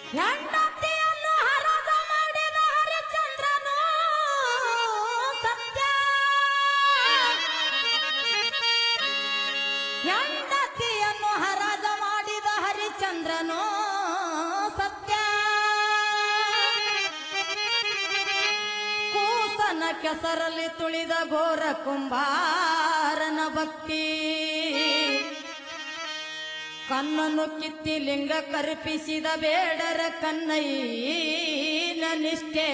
ಹೆಂಡತಿಯನ್ನು ಹರದ ಮಾಡಿದ ಹರಿಚಂದ್ರನು ಸತ್ಯ ಹೆಂಡತಿಯನ್ನು ಹರಾಜ ಮಾಡಿದ ಹರಿಚಂದ್ರನು ಸತ್ಯ ಕೂಸನ ಕೆಸರಲ್ಲಿ ತುಳಿದ ಘೋರ ಕುಂಬಾರನ ಭಕ್ತಿ ಕಣ್ಣನ್ನು ಕಿತ್ತಿ ಲಿಂಗ ಕರ್ಪಿಸಿದ ಬೇಡರ ಕನ್ನಯ್ಯನ ನಿಷ್ಠೆ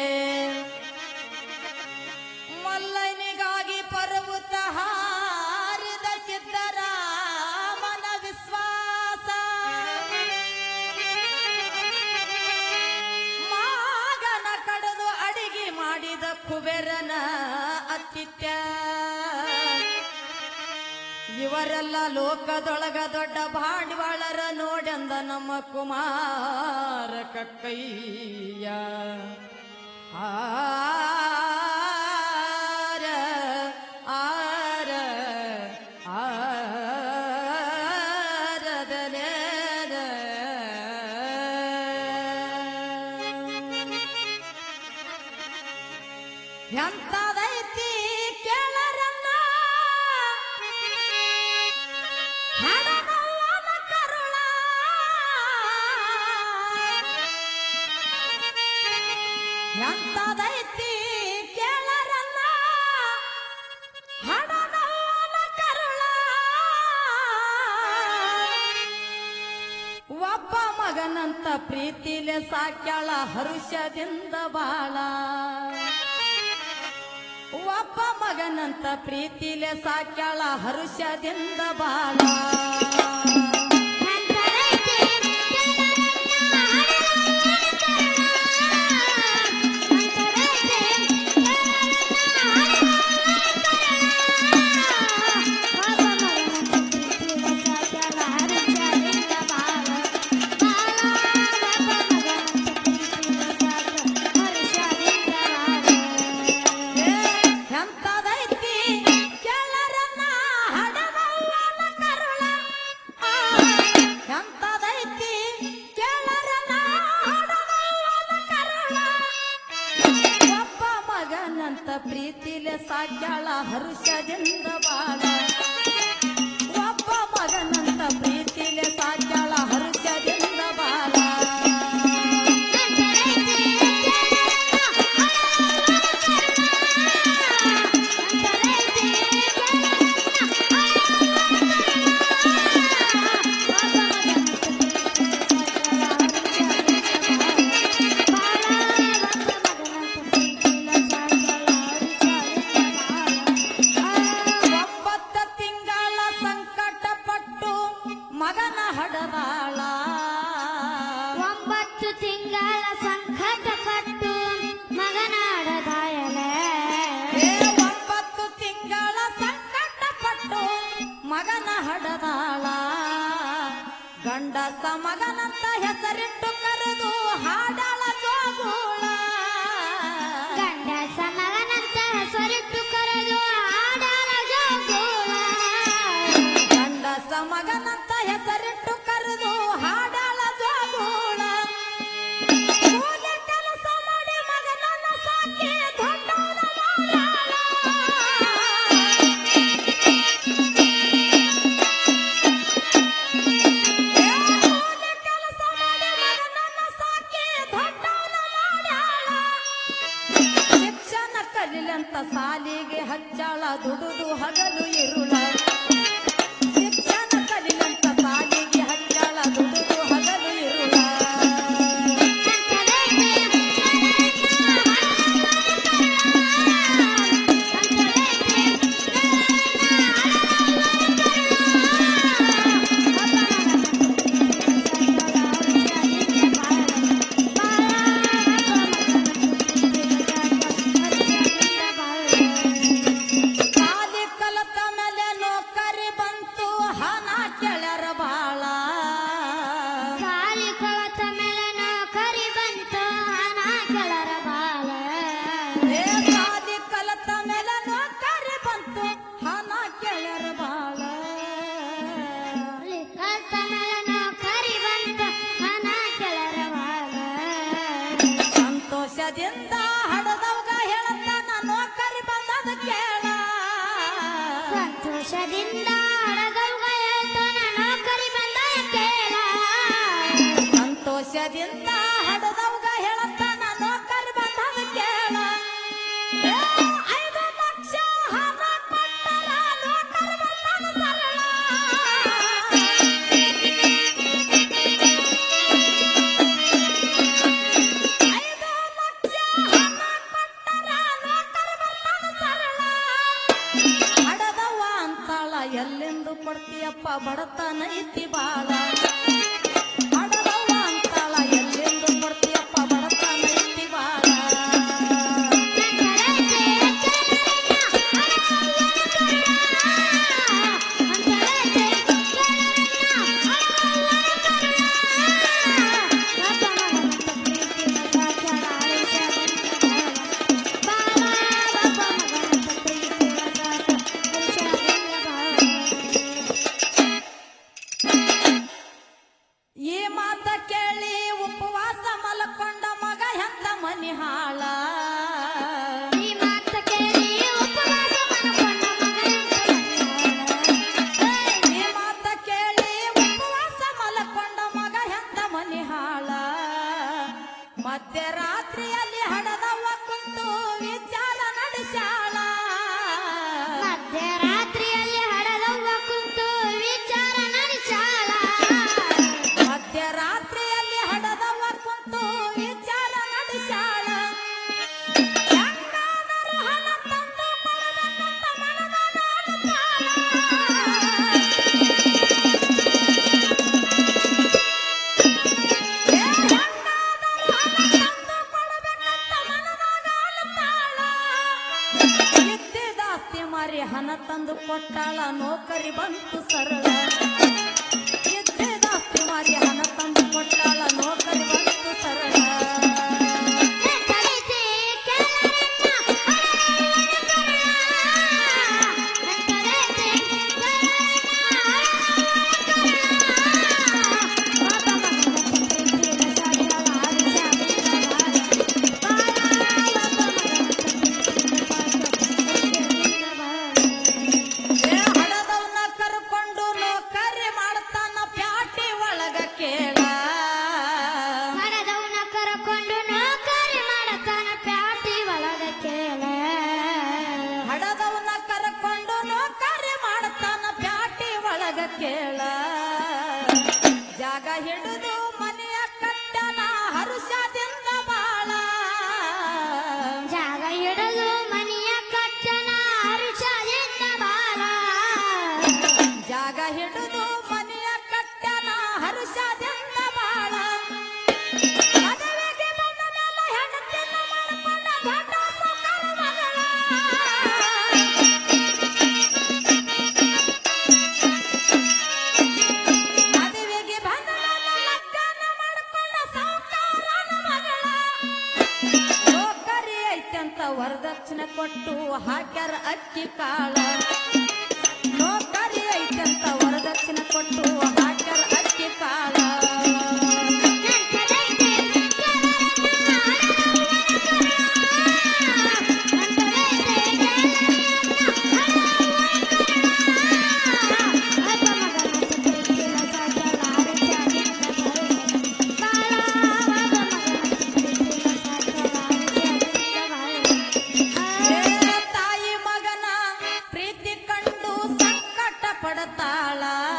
ಮಲ್ಲನಿಗಾಗಿ ಪರ್ವತ ಹಾರಿದ ಸಿದ್ದರಾಮನ ವಿಶ್ವಾಸ ಮಾಗನ ಕಡದು ಅಡಿಗೆ ಮಾಡಿದ ಕುಬೇರನ ಅತ್ತಿತ್ಯ ಇವರೆಲ್ಲ ಲೋಕದೊಳಗ ದೊಡ್ಡ ಭಾಂಡವಾಳರ ನೋಡೆಂದ ನಮ್ಮ ಕುಮಾರ ಕಕ್ಕಯ್ಯ ಆರ ಆರ ಆರದಲೇರ. ಎಂತದೈತಿ ಕೇಳರನ್ನ ಹಡನವ್ವನ ಕರುಳ ಎಂತದೈತಿ ಕೇಳರನ್ನ ಹಡನವ್ವನ ಕರುಳ ಒಬ್ಬ ಮಗನಂತ ಪ್ರೀತಿಲೆ ಸಾಕ್ಯಾಳ ಹರುಷದಿಂದ ಬಾಳ ಒಬ್ಬ ಮಗನಂತ ಪ್ರೀತಿಲೆ ಸಾಕ್ಯಾಳ ಹರುಷದಿಂದ ಬಾಳ ಎಂತದೈತಿ ಕೆಳರನ್ನ ಹಡದವ್ವನ ಕರುಳ ಆ, ಎಂತದೈತಿ ಕೆಳರನ್ನ ಹಡದವ್ವನ ಕರುಳ ಒಬ್ಬ ಮಗನಂತ ಪ್ರೀತಿಲೆ ಸಾಕ್ಯಾಳ ಹರುಷದಿಂದ ಬಾಳ ಒಬ್ಬ ಮಗನಂತ ಪ್ರೀತಿಲೆ ಸಾಕ್ಯಾಳ ಹರುಷದಿಂದ ಬಾಳ ಒಂಬತ್ತ ತಿಂಗಳ ಸಂಕಟ ಪಟ್ಟು ಮಗನ ಹಡದಾಳ ಒಂಬತ್ತು ತಿಂಗಳ ಸಂಕಟ ಪಟ್ಟು ಮಗನಾಡದಾಯಲೆ ಏ ಒಂಬತ್ತು ತಿಂಗಳ ಸಂಕಟ ಪಟ್ಟು ಮಗನ ಹಡದಾಳ ಗಂಡಸ ಮಗನಂತ ಹೆಸರಿಟ್ಟು ಕರೆದು ಹಾಡಾಳ ಜೋಗುಳ ಗಂಡಸ ಮಗನಂತ ಹೆಸರಿಟ್ಟು ಕರೆದು ಆಡಾರ ಜೋಗುಳ ಗಂಡಸ ಮಗನಂತ ಹೆಸರಿಟ್ಟು ಕರೆದು ಹಾಡಾಳ ಜೋಗುಳ ಕೂಲಿ ಕೆಲಸ ಮಾಡಿ ಮಗನನ್ನ ಸಾಕಿ ದೊಡ್ಡವನ ಮಾಡ್ಯಾಳ. ಏ ಕೂಲಿ ಕೆಲಸ ಮಾಡಿ ಮಗನನ್ನ ಸಾಕಿ ದೊಡ್ಡವನ ಮಾಡ್ಯಾಳ. ಶಿಕ್ಷಣ ಕಲಿಲಂತ ಸಾಲಿಗೆ ಹಚ್ಚಾಳ ದುಡುದು ಹಗಲು ಇರುಳ ಶಿಕ್ಷಣ ಕಲಿಲಂತ ಸಾಲಿಗೆ ಹಚ್ಚಾಳ ದುಡುದು ಹಗಲು ಇರುಳ ಸಾಲಿ ಕಲತ ಮೇಲೆ ಇಂತ ಹಡದವ್ಗ ಹೇಳತ್ತಾನ ನೌಕರಿ ಬಂದದ ಕೇಳ ಏ, ಐದು ಲಕ್ಷ ಹಣ ಕೊಟ್ಟರ ನೌಕರಿ ಬಂದದ ಸರಳ ಐದು ಲಕ್ಷ ಹಣ ಕೊಟ್ಟರ ನೌಕರಿ ಬಂದದ ಸರಳ ಹಡದವ್ವ ಅಂತಾಳ ಎಲ್ಲಿಂದು ಕೊಡ್ತೀಯಪ್ಪ ಬಡತನ ಐತಿ ಬಾಳ ಹಡದವ್ವ ಅಂತಾಳ ಎಲ್ಲಿಂದು ಕೊಡ್ತೀಯಪ್ಪ ಬಡತನ ಐತಿ ಬಾಳ ಈ ಮಾತ ಕೇಳಿ ಉಪವಾಸ ಮಲ್ಕೊಂಡ ಮಗ ಎಂತ ಮನಿ ಹಾಳ ಈ ಮಾತ ಕೇಳಿ ಉಪವಾಸ ಮಾಡ್ಕೊಂಡ ಮಗ ಈ ಮಾತ ಕೇಳಿ ಉಪವಾಸ ಮಲ್ಕೊಂಡ ಮಗ ಎಂತ ಮನಿ ಹಾಳ ಮಧ್ಯರಾತ್ರಿಯಲ್ಲಿ ಹಡದವ್ವ ಕುಂತು ವಿಚಾರ ನಡೆಸಾಳ ಮಧ್ಯರಾತ್ರಿಯಲ್ಲಿ ಹಡದವ್ವ ಕುಂತು ವಿಚಾರ ನಡೆಸಾಳ ಮಧ್ಯರಾತ್ರಿಯಲ್ಲಿ ಹಡದವ್ವ ಕುಂತು ವಿಚಾರ ನಡೆಸಾಳ ಹೆಂಗಾದರೂ ಹಣ ತಂದು ಕೊಡಬೇಕಂತ ಮನದಾಗ ಅಳುತ್ತಾಳ. ಏ ಹೆಂಗಾದರೂ ಹಣ ತಂದು ಕೊಡಬೇಕಂತ ಮನದಾಗ ಅಳುತ್ತಾಳ. ಇದ್ದಿದಾಸ್ತಿ ಮಾರಿ ಹಣ ತಂದು ಕೊಟ್ಟಾಳ ನೌಕರಿ ಬಂತು ಸರಳ ಇದ್ದಿದಾಸ್ತಿ ಮಾರಿ ಹಣ ತಂದು ಕೊಟ್ಟಾಳ ನೌಕರಿ ಬಂತು ಸರಳ ಕಲಿತೆ ಕೇಳರನ್ನ ಕಲಿತೆ ಏ ಹಡದವ್ನ ಕರ್ಕೊಂಡು ನೌಕರಿ ಮಾಡ್ತಾನ ಪ್ಯಾಟಿ ಒಳಗ ಕೇಳ ಹಡದವನ ಕರ್ಕೊಂಡು ನೌಕರಿ ಮಾಡತಾನ ಪ್ಯಾಟಿ ಒಳಗ ಕೇಳ ಹಡದವ್ನ ಕರ್ಕೊಂಡು ನೌಕರಿ ಮಾಡ್ತಾನ ಪ್ಯಾಟಿ ಒಳಗ ಕೇಳ ಜಾಗ ಹಿಡಿದು ಮನೆಯ ಕಟ್ಟನ ಹರುಷದಿಂದ ಬಾಳ ಜಾಗ ಹಿಡಿದು ಮನೆಯ ಕಟ್ಟನ ಹರುಷದಿಂದ ಬಾಳ ಜಾಗ ಹಿಡಿದು ಮನೆಯ ಕಟ್ಟನ ಹರುಷದಿಂದ ಬಾಳ ಮದುವೆಗೆ ಬಂದ ಮೇಲೆ ಹೆಂಡತಿಯನ್ನ ಮಾಡ್ಕೊಂಡ ದೊಡ್ಡ ಸಾವ್ಕಾರ ಮಗಳ. ಮದುವೆಗೆ ಬಂದ ಮೇಲೆ ಲಗ್ನ ಮಾಡ್ಕೊಂಡ ಸಾವ್ಕಾರನ ಮಗಳ. ನೌಕರಿ ಐತಂತ ವರದಕ್ಷಿಣೆ ಕೊಟ್ಟು ಹಾಕ್ಯಾರ ಅಕ್ಕಿ ಕಾಳ ನೌಕರಿ ಐತಂತ ವರದಕ್ಷಿಣೆ ಕೊಟ್ಟು ಹಾಕ್ಯಾರ ಅಕ್ಕಿ ಕಾಳ ಏ ತಾಯಿ ಮಗನ ಪ್ರೀತಿ ಕಂಡು ಸಂಕಟ ಪಡತಾಳ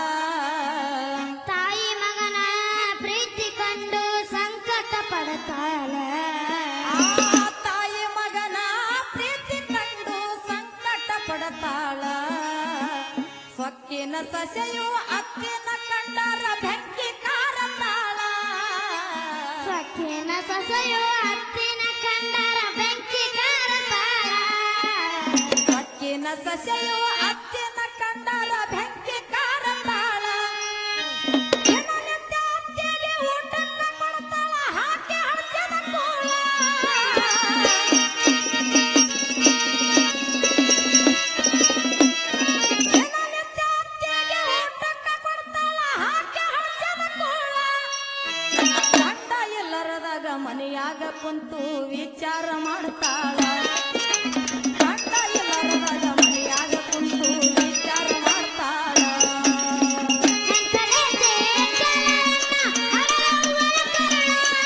ತಾಯಿ ಮಗನ ಪ್ರೀತಿ ಕಂಡು ಸಂಕಟ ಪಡ್ತಾಳ ಆ ತಾಯಿ ಮಗನ ಪ್ರೀತಿ ಕಂಡು ಸಂಕಟ ಪಡತಾಳ ಸೊಕ್ಕಿನ ಸಸೆಯು ಅಕ್ಕಿನ ಕಂಡರ ಬೆಂಕಿ ಕಾರತಾಳ ಸಖಿನ ಸೊಸೆಯು ಹತ್ತಿನ ಕಂಡರ ಬೆಂಕಿ ಕಾರತಾಳ ಸೊಕ್ಕಿನ ಸಸೆಯು ಅಕ್ಕಿನ ಕಂಡರ ಬೆಂಕಿ ಕಾರತಾಳ ದಿನನಿತ್ಯ ಅತ್ತಿಗೆ ಊಟಕ್ಕ ಕೊಡ್ತಾಳ ಹಾಕಿ ಹಂಚದ ಕೋಳ ದಿನನಿತ್ಯ ಅತ್ತಿಗೆ ಊಟಕ್ಕ ಕೊಡ್ತಾಳ ಹಾಕಿ ಹಂಚದ ಕೋಳ ಗಂಡ ಎಲ್ಲರದಾಗ ಮನೆಯಾಗ ಕುಂತು ವಿಚಾರ ಮಾಡ್ತಾಳ ಗಂಡ ಎಲ್ಲರದಾಗ ಮನೆಯಾಗ ಕುಂತು ವಿಚಾರ ಮಾಡ್ತಾಳ ಎಂತಲೇ ಕೇಳರನ್ನ ಹರಡುವ ಕರುಣ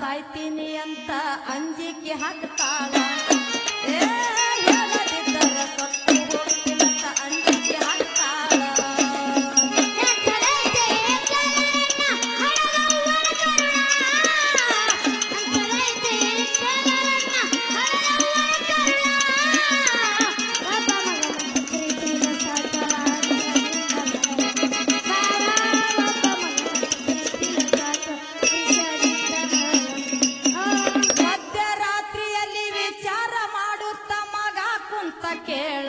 ಸಾಯ್ತೀನಿ ಅಂತ ಅಂಜಿಕೆ ಹಾಕ್ತಾಳ ಏ ಹೇಳದಿದ್ದರ ಸತ್ತು ಹೋಗ್ತೀನಂತ ಅಂಜಿಕೆ ಹಾಕ್ತಾಳ ಎಂತದೈತೆ ಕೆಲರನ್ನ ಹಡದವ್ವನ ಕರುಣ. ಎಂತದೈತೆ ಕೆಲರನ್ನ ಹಡದವ್ವನ ಕರುಣ. ಒಬ್ಬ ಮಗನ ಪ್ರೀತಿಯ ಸಾಕಲಾಗದ ಬಾಳ ಒಬ್ಬ ಮಗನ ಪ್ರೀತಿಯ ಸಾಕ ವಿಷದಿಂದ ಮಧ್ಯರಾತ್ರಿಯಲ್ಲಿ ವಿಚಾರ ಮಾಡುತ್ತ ಮಗ ಕುಂತ ಕೇಳ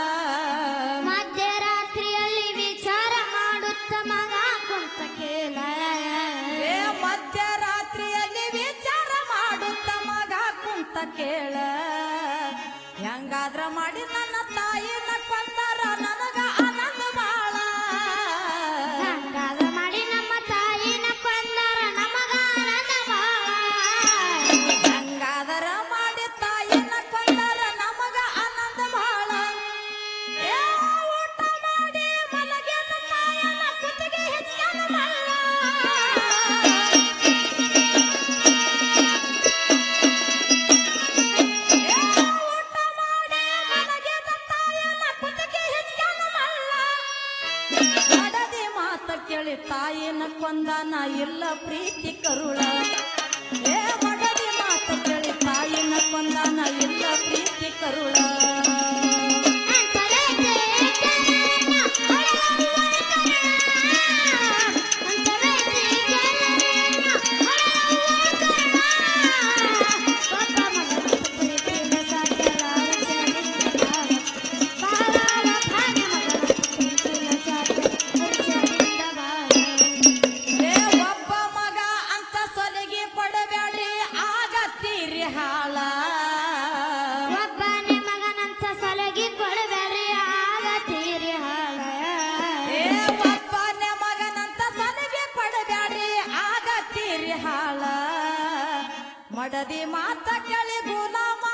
ಮಧ್ಯರಾತ್ರಿಯಲ್ಲಿ ವಿಚಾರ ಮಾಡುತ್ತ ಮಗ ಕುಂತ ಕೇಳ ಏ ಮಧ್ಯರಾತ್ರಿಯಲ್ಲಿ ವಿಚಾರ ಮಾಡುತ್ತ ಮಗ ಕುಂತ ಕೇಳ ಹೆಂಗಾದ್ರ ಮಾಡಿ ನನ್ನ ತಾಯಿನ ಕೊಂದರ ನನಗ ಆನಂದ ಬಾಳ ಹಂಗಾದ ಮಾಡಿ ನಮ್ಮ ತಾಯಿನ ಕೊಂದರ ನಮಗ ಆನಂದ ಬಾಳ. ಹೆಂಗಾದರ ಮಾಡಿ ತಾಯಿನ ಕೊಂದರ ನಮಗ ಆನಂದ ಬಾಳ ಏ ಊಟ ಮಾಡಿ ಮಲಗಿದ ತಾಯನ ಕುತ್ತಿಗೆ ಹೆಚ್ಚನ ಮಲ್ಲ ಏ ಊಟ ಮಾಡಿ ಮಲಗಿದ ತಾಯನ ಕುತ್ತಿಗೆ ಹೆಚ್ಚನ ಮಲ್ಲ ಅಡದಿ ಮಾತ ಕೇಳಿ ತಾಯಿನ ಕೊಂದನ ಇಲ್ಲ ಪ್ರೀತಿ ಕರುಳ ಏ ಮಡದಿ ಮಾತ ಕೇಳಿ ತಾಯಿನ ಕೊಂದನ ಇಲ್ಲ ಪ್ರೀತಿ ಕರುಳ ಅಂತದೈತೆ ಕೆಲರನ್ನ ಹಡದವ್ವನ ಕರುಣ. ಅಂತದೈತೆ ಕೆಲರನ್ನ ಹಡದವ್ವನ ಕರುಣ. ಒಬ್ಬ ಮಗನ ಪ್ರೀತಿಯ ಸಾಕಲಾಗದ ಬಾಳ ಭಾಗ್ಯ ಮಗನ ಪ್ರೀತಿಯ ಸಾಕ ವರ್ಷದಿಂದ ಬಾಳ ಏ ಒಬ್ಬ ಮಗ ಅಂತ ಸಲಿಗೆ ಪಡಬೇಡ್ರಿ ಆಗತ್ತೀರಿ ಹಾಳ ಒಬ್ಬನೇ ಮಗನಂತ ಸಲಗಿ ಕೊಡಬೇಡ್ರಿ ಆಗ ತೀರಿ ಹಾಳ ಏ ಒಬ್ಬನೇ ಮಗನಂತ ಸಲಿಗೆ ಪಡಬೇಡ್ರಿ ಆಗತ್ತೀರಿ ಹಾಳ ಮಡದಿ ಮಾತ ಕೇಳಿ ಗುಲಾಮ